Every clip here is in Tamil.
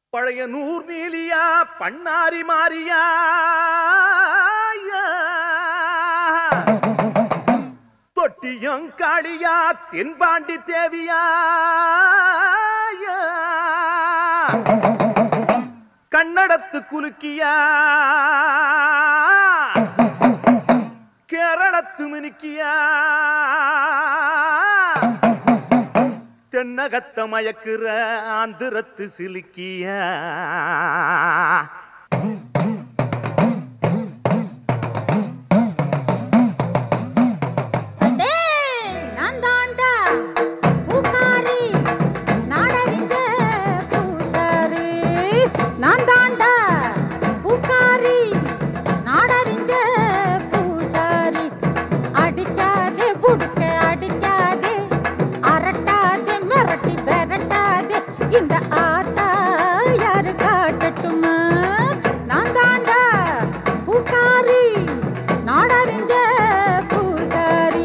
பழைய நூர் நீலியா பண்ணாரி மாறியா தொட்டியம் காளியா தென்பாண்டி தேவியா கன்னடத்து குலுக்கியா கேரளத்து மினுக்கியா தென்னகத்த மயக்குற ஆந்திரத்து சிலுக்கியா டேய், நான் தாண்டா பூக்காரி, நாடறிஞ்ச பூசாரி. நான் தாண்டா பூக்காரி, நாடறிஞ்ச பூசாரி. அடிக்காதே, புடுக்க அடிக்காதே, அரட்டாதே, மிரட்டி விரட்டாதே. இந்த ஆத்தா யாரு காட்டட்டுமா? நான் தாண்டா பூக்காரி, நாடறிஞ்ச பூசாரி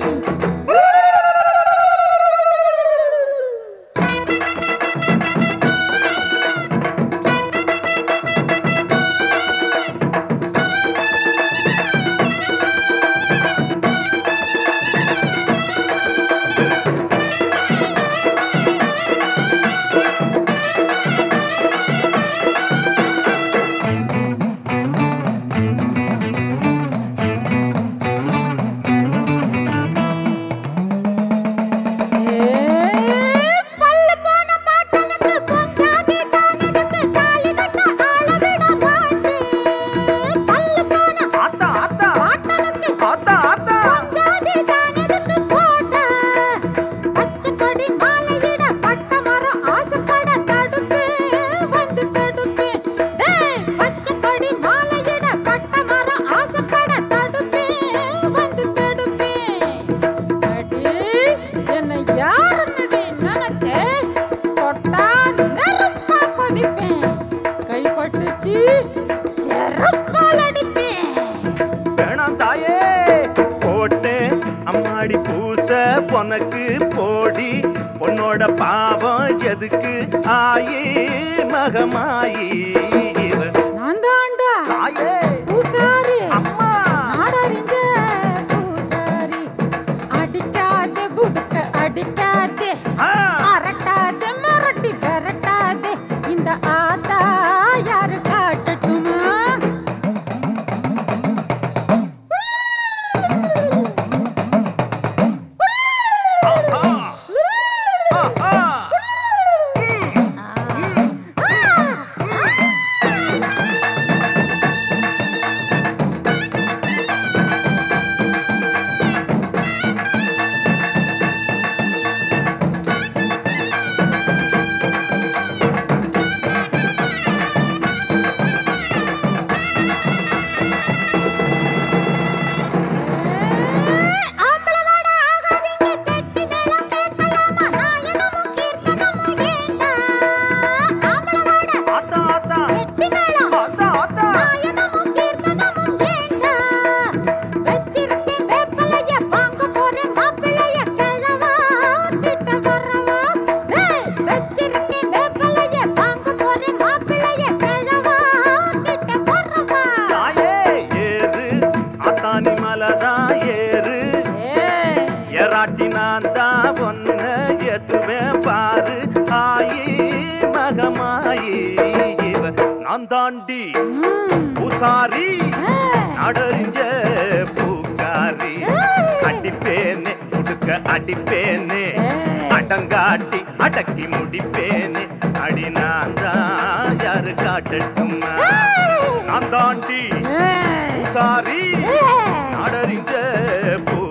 பல்லு போன பாட்டனுக்கு பொஞ்சாதி தானதுக்கு தாலி கட்ட ஆள விட மாட்டேன் பல்லு போன ஆத்தா ஆத்தா பாட்டனுக்கு ஆத்தா ஆத்தா பொஞ்சாதி தானதுக்கு போட்ட பச்சை கொடி மாலையிட பட்ட மரம் ஆசைப்பட தடுப்பே வந்து தடுப்பே டேய் பச்சை கொடி மாலையிட பட்ட மரம் ஆசைப்பட தடுப்பே வந்து தடுப்பே அடி என்னை யாருன்னு நினைச்சே தொட்டா நெருப்பா கொதிப்பேன் கைப்பட்டுச்சு செருப்பால் அடிப்பேன் வேணாம் தாயே போட்டேன் அம்மாடி பூச பொனக்கு போடி பொன்னோட பாவம் எதுக்கு ஆயி மகமாயி இவ. நான் தாண்டா தாயே பூசாரி அம்மா நாடறிஞ்ச பூசாரி அடிக்காதே புடுக்க அடிக்காதே ஆ, அரட்டாதே மிரட்டி விரட்டாதே இந்த ஆத்தா யாரு காட்டட்டுமா ஆஹா, ஆஹா. ஆம்பளவாட ஆகாதீங்க கெட்டி மேளம் கேட்கலாமா நான் என்னமோ கீர்த்தனமும் வேண்டாம் ஆம்பளவாட ஆத்தா ஆத்தா கெட்டி மேளம் ஆத்தா ஆத்தா நான் என்னமோ கீர்த்தனமும் வேண்டாம் வச்சிருக்கேன் வேப்பலைய வாங்க போறேன் மாப்பிள்ளைய கிழவா கிட்ட வரவா டேய் வச்சிருக்கேன் வேப்பலைய வாங்க போறேன் மாப்பிள்ளைய கிழவா கிட்ட வரவா தாயே ஏறு அத்தானி மலதான் ஏறு ஏய் எராட்டி நான் தான் ஒன்ன எத்துவேன் பாரு ஆயி மகமாயி இவ நான் தாண்டி ம் பூசாரி ஏய் நடறிஞ்ச பூக்காரி அடிப்பேனே முடுக்க அடிப்பேனே அடங்காட்டி அடக்கி முடிப்பேனே அடி நான் தான் யாரு காட்டட்டுமா நான் தாண்டி ஏய் பூசாரி ஏய் நடறிஞ்ச பூ